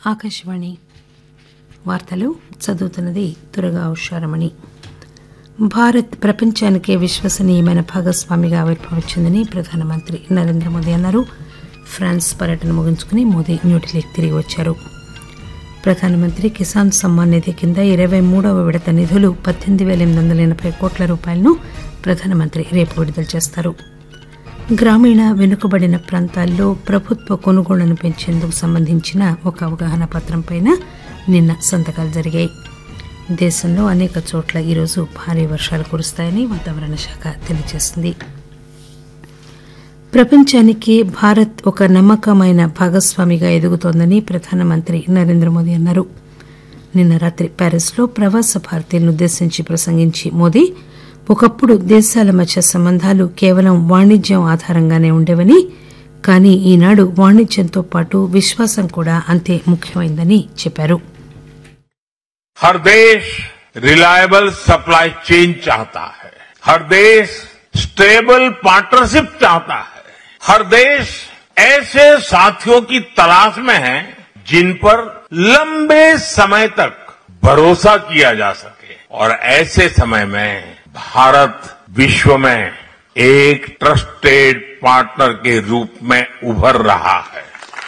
ఆకాశవాణి వార్తలు చదువుతున్నది దురగా ఉషారమణి భారత్ ప్రపంచానికే విశ్వసనీయమైన భాగస్వామిగా ఆవిర్భవించిందని ప్రధానమంత్రి నరేంద్ర మోదీ అన్నారు ఫ్రాన్స్ పర్యటన ముగించుకుని మోదీ న్యూఢిల్లీకి తిరిగి వచ్చారు ప్రధానమంత్రి కిసాన్ సమ్మాన్ నిధి కింద ఇరవై మూడవ విడత నిధులు పద్దెనిమిది పేల ఎనిమిది వందల ఎనభై కోట్ల రూపాయలను ప్రధానమంత్రి రేపు విడుదల చేస్తారు గ్రామీణ వెనుకబడిన ప్రాంతాల్లో ప్రభుత్వ కొనుగోళ్లను పెంచేందుకు సంబంధించిన ఒక అవగాహన పత్రంపై నిన్న సంతకాలు జరిగాయి దేశంలో అనేక చోట్ల ఈరోజు భారీ వర్షాలు కురుస్తాయని వాతావరణ శాఖ తెలియజేసింది ప్రపంచానికి భారత్ ఒక నమ్మకమైన భాగస్వామిగా ఎదుగుతోందని ప్రధానమంత్రి నరేంద్ర మోదీ అన్నారు నిన్న రాత్రి ప్యారిస్లో ప్రవాస భారతీయులను ఉద్దేశించి ప్రసంగించి మోదీ ఒకప్పుడు దేశాల మధ్య సంబంధాలు కేవలం వాణిజ్యం ఆధారంగానే ఉండేవని కానీ ఈనాడు వాణిజ్యంతో పాటు విశ్వాసం కూడా అంతే ముఖ్యమైందని చెప్పారు हर देश रिलायबल सप्लाई चेन चाहता है हर देश स्टेबल पार्टनरशिप चाहता है हर देश ऐसे साथियों की तलाश में है जिन पर लंबे समय तक भरोसा किया जा सके और ऐसे समय में भारत विश्व में एक ट्रस्टेड पार्टनर के रूप में उभर रहा है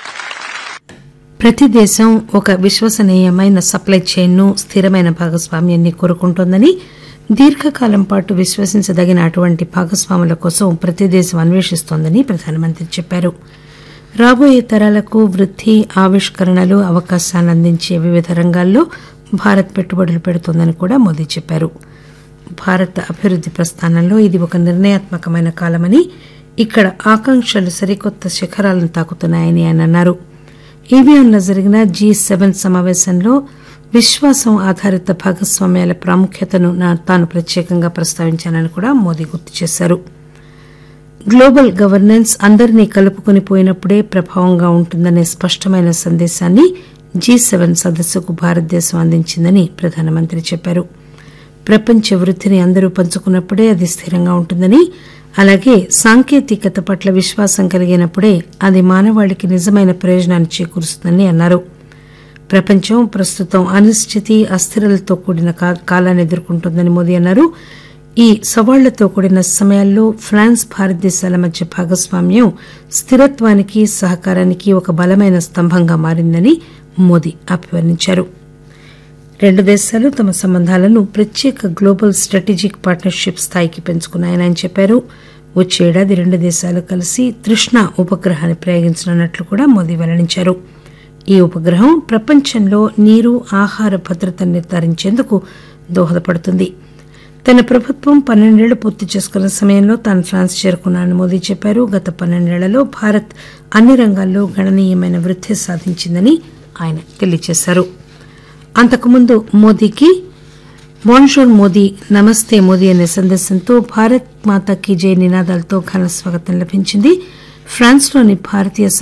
ప్రతి దేశం ఒక విశ్వసనీయమైన సప్లై చైన్ను స్థిరమైన భాగస్వామ్యాన్ని కోరుకుంటోందని దీర్ఘకాలం పాటు విశ్వసించదగిన అటువంటి భాగస్వాముల కోసం ప్రతి దేశం అన్వేషిస్తోందని ప్రధానమంత్రి చెప్పారు రాబోయే తరాలకు వృద్ది ఆవిష్కరణలు అవకాశాలను అందించే వివిధ రంగాల్లో భారత్ పెట్టుబడులు పెడుతోందని కూడా మోదీ చెప్పారు భారత్ అభివృద్ది ప్రస్థానంలో ఇది ఒక నిర్ణయాత్మకమైన కాలమని ఇక్కడ ఆకాంక్షలు సరికొత్త శిఖరాలను తాకుతున్నాయని ఆయన అన్నారు ఈవీఎంలో జరిగిన జీ సెవెన్ సమావేశంలో విశ్వాసం ఆధారిత భాగస్వామ్యాల ప్రాముఖ్యతను నా- తాను ప్రత్యేకంగా ప్రస్తావించానని కూడా మోదీ గుర్తు చేశారు గ్లోబల్ గవర్నెన్స్ అందరినీ కలుపుకొని పోయినప్పుడే ప్రభావంగా ఉంటుందనే స్పష్టమైన సందేశాన్ని జీ సెవెన్ సదస్సుకు భారతదేశం అందించిందని ప్రధానమంత్రి చెప్పారు ప్రపంచ వృద్దిని అందరూ పంచుకున్నప్పుడే అది స్థిరంగా ఉంటుందని అలాగే సాంకేతికత పట్ల విశ్వాసం కలిగినప్పుడే అది మానవాళికి నిజమైన ప్రయోజనాన్ని చేకూరుస్తుందని అన్నారు ప్రపంచం ప్రస్తుతం అనిశ్చితి అస్థిరలతో కూడిన కా- కాలాన్ని ఎదుర్కొంటోందని మోదీ అన్నారు ఈ సవాళ్లతో కూడిన సమయాల్లో ఫ్రాన్స్ భారతదేశాల మధ్య భాగస్వామ్యం స్థిరత్వానికి సహకారానికి ఒక బలమైన స్తంభంగా మారిందని మోదీ అభివర్ణించారు రెండు దేశాలు తమ సంబంధాలను ప్రత్యేక గ్లోబల్ స్ట్రాటజిక్ పార్ట్నర్షిప్ స్థాయికి పెంచుకున్నాయని ఆయన చెప్పారు వచ్చే ఏడాది రెండు దేశాలు కలిసి తృష్ణ ఉపగ్రహాన్ని ప్రయోగించనున్నట్లు కూడా మోదీ వెల్లడించారు ఈ ఉపగ్రహం ప్రపంచంలో నీరు ఆహార భద్రతను నిర్ధారించేందుకు దోహదపడుతుంది తన ప్రభుత్వం పన్నెండేళ్లు పూర్తి చేసుకున్న సమయంలో తాను ఫ్రాన్స్ చేరుకున్నానని మోదీ చెప్పారు గత పన్నెండేళ్లలో భారత్ అన్ని రంగాల్లో గణనీయమైన వృద్ది సాధించిందని ఆయన తెలియజేశారు అంతకుముందు మోదీకి బోన్జోర్ మోదీ నమస్తే మోదీ అనే సందేశంతో భారత్ మాతా కీ జై నినాదాలతో ఘన స్వాగతం లభించింది ఫ్రాన్స్లోని భారతీయ